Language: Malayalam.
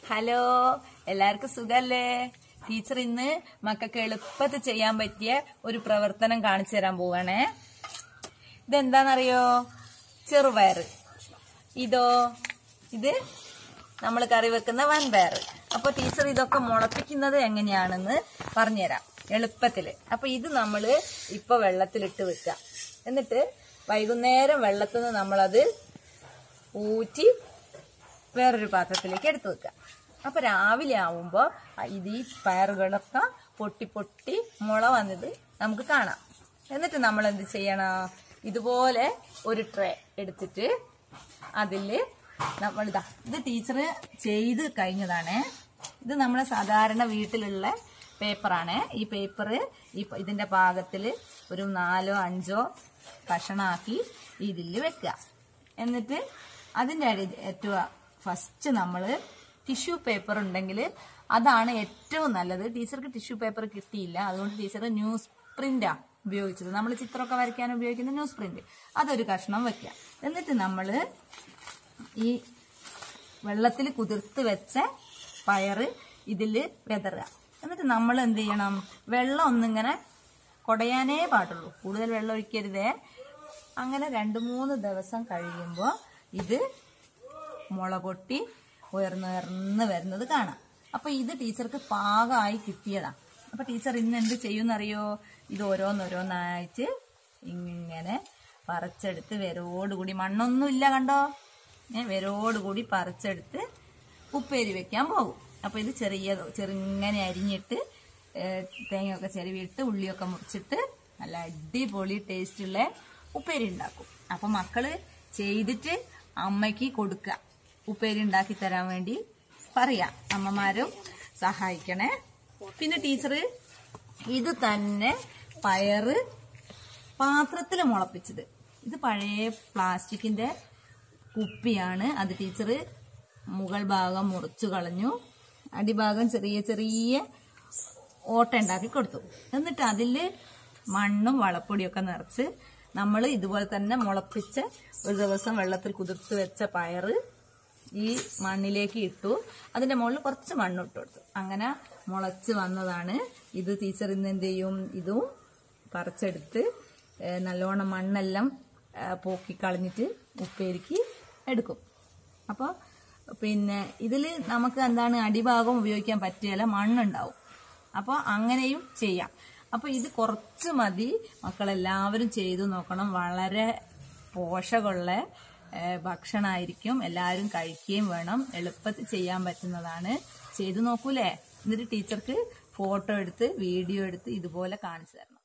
ഹലോ എല്ലാവർക്കും സുഖല്ലേ ടീച്ചർ ഇന്ന് മക്കൾക്ക് എളുപ്പത്തിൽ ചെയ്യാൻ പറ്റിയ ഒരു പ്രവർത്തനം കാണിച്ചു തരാൻ പോവാണേ ഇതെന്താണെന്നറിയോ ചെറുപയർ ഇതോ ഇത് നമ്മൾ കറി വെക്കുന്ന വൻപയർ അപ്പൊ ടീച്ചർ ഇതൊക്കെ മുളപ്പിക്കുന്നത് എങ്ങനെയാണെന്ന് പറഞ്ഞുതരാം എളുപ്പത്തില് അപ്പൊ ഇത് നമ്മൾ ഇപ്പൊ വെള്ളത്തിലിട്ട് വെക്കുക എന്നിട്ട് വൈകുന്നേരം വെള്ളത്തിൽ നിന്ന് നമ്മളത് ഊറ്റി വേറൊരു പാത്രത്തിലേക്ക് എടുത്തു വെക്കുക അപ്പൊ രാവിലെ ആവുമ്പോ ഇത് ഈ പയറുകളൊക്കെ പൊട്ടി പൊട്ടി മുള വന്നത് നമുക്ക് കാണാം എന്നിട്ട് നമ്മൾ എന്ത് ചെയ്യണം ഇതുപോലെ ഒരു ട്രേ എടുത്തിട്ട് അതില് നമ്മളിതാ ഇത് ടീച്ചർ ചെയ്ത് കഴിഞ്ഞതാണ് ഇത് നമ്മളെ സാധാരണ വീട്ടിലുള്ള പേപ്പറാണ് ഈ പേപ്പർ ഈ പ- ഇതിന്റെ പാകത്തിൽ ഒരു നാലോ അഞ്ചോ കഷണാക്കി ഇതിൽ വെക്കുക എന്നിട്ട് അതിൻ്റെ അടി ഏറ്റവും ഫസ്റ്റ് നമ്മൾ ടിഷ്യൂ പേപ്പർ ഉണ്ടെങ്കിൽ അതാണ് ഏറ്റവും നല്ലത് ടീച്ചർക്ക് ടിഷ്യൂ പേപ്പർ കിട്ടിയില്ല അതുകൊണ്ട് ടീച്ചർ ന്യൂസ് പ്രിന്റാ ഉപയോഗിച്ചത് നമ്മൾ ചിത്രമൊക്കെ വരയ്ക്കാൻ ഉപയോഗിക്കുന്ന ന്യൂസ് പ്രിന്റ് അതൊരു കഷ്ണം വെക്കുക എന്നിട്ട് നമ്മൾ ഈ വെള്ളത്തിൽ കുതിർത്ത് വെച്ച പയറ് ഇതിൽ വിതറുക എന്നിട്ട് നമ്മൾ എന്ത് ചെയ്യണം വെള്ളം ഒന്നിങ്ങനെ കുടയാനേ പാടുള്ളൂ കൂടുതൽ വെള്ളം ഒഴിക്കരുതേ അങ്ങനെ രണ്ട് മൂന്ന് ദിവസം കഴിയുമ്പോൾ ഇത് മുള പൊട്ടി ഉയർന്നുയർന്ന് വരുന്നത് കാണാം അപ്പൊ ഇത് ടീച്ചർക്ക് പാകമായി കിട്ടിയതാ അപ്പൊ ടീച്ചർ ഇന്ന് എന്ത് ചെയ്യുമെന്നറിയോ ഇത് ഓരോന്നോരോന്നായിട്ട് ഇങ്ങനെ പറിച്ചെടുത്ത് വേരോടുകൂടി മണ്ണൊന്നുമില്ല കണ്ടോ ഏ വേരോടുകൂടി പറിച്ചെടുത്ത് ഉപ്പേരി വെക്കാൻ പോകും അപ്പൊ ഇത് ചെറിയ ചെറുങ്ങനെ അരിഞ്ഞിട്ട് ഏ, തേങ്ങയൊക്കെ ചെരുവിയിട്ട് ഉള്ളിയൊക്കെ മുറിച്ചിട്ട് നല്ല അടിപൊളി ടേസ്റ്റുള്ള ഉപ്പേരി ഉണ്ടാക്കും അപ്പൊ മക്കള് ചെയ്തിട്ട് അമ്മയ്ക്ക് കൊടുക്കുക ഉപ്പേരി ഉണ്ടാക്കി തരാൻ വേണ്ടി പറയാം അമ്മമാരും സഹായിക്കണേ പിന്നെ ടീച്ചർ ഇത് തന്നെ പയറ് പാത്രത്തിൽ മുളപ്പിച്ചത് ഇത് പഴയ പ്ലാസ്റ്റിക്കിന്റെ കുപ്പിയാണ് അത് ടീച്ചർ മുകൾ ഭാഗം മുറിച്ചു കളഞ്ഞു അടിഭാഗം ചെറിയ ചെറിയ ഓട്ട ഉണ്ടാക്കി കൊടുത്തു എന്നിട്ട് അതിൽ മണ്ണും വളപ്പൊടിയൊക്കെ നിറച്ച് നമ്മൾ ഇതുപോലെ തന്നെ മുളപ്പിച്ച ഒരു ദിവസം വെള്ളത്തിൽ കുതിർത്ത് വെച്ച പയറ് ഈ മണ്ണിലേക്ക് ഇട്ടു അതിന്റെ മുകളിൽ കുറച്ച് മണ്ണ് ഇട്ട് കൊടുത്തു അങ്ങനെ മുളച്ച് വന്നതാണ് ഇത് ടീച്ചർ ഇന്ന് എന്ത് ചെയ്യും ഇതും പറിച്ചെടുത്ത് ഏ, നല്ലോണം മണ്ണെല്ലാം ഏ, പോക്കി കളഞ്ഞിട്ട് ഉപ്പേരിക്ക് എടുക്കും അപ്പോൾ പിന്നെ ഇതിൽ നമുക്ക് എന്താണ് അടിഭാഗം ഉപയോഗിക്കാൻ പറ്റിയല്ല മണ്ണുണ്ടാവും അപ്പോൾ അങ്ങനെയും ചെയ്യാം അപ്പോൾ ഇത് കുറച്ച് മതി മക്കളെല്ലാവരും ചെയ്തു നോക്കണം വളരെ പോഷകമുള്ള ഏഹ്, ഭക്ഷണമായിരിക്കും എല്ലാവരും കഴിക്കുകയും വേണം എളുപ്പത്തിൽ ചെയ്യാൻ പറ്റുന്നതാണ് ചെയ്തു നോക്കൂലേ എന്നിട്ട് ടീച്ചർക്ക് ഫോട്ടോ എടുത്ത് വീഡിയോ എടുത്ത് ഇതുപോലെ കാണിച്ചു തരണം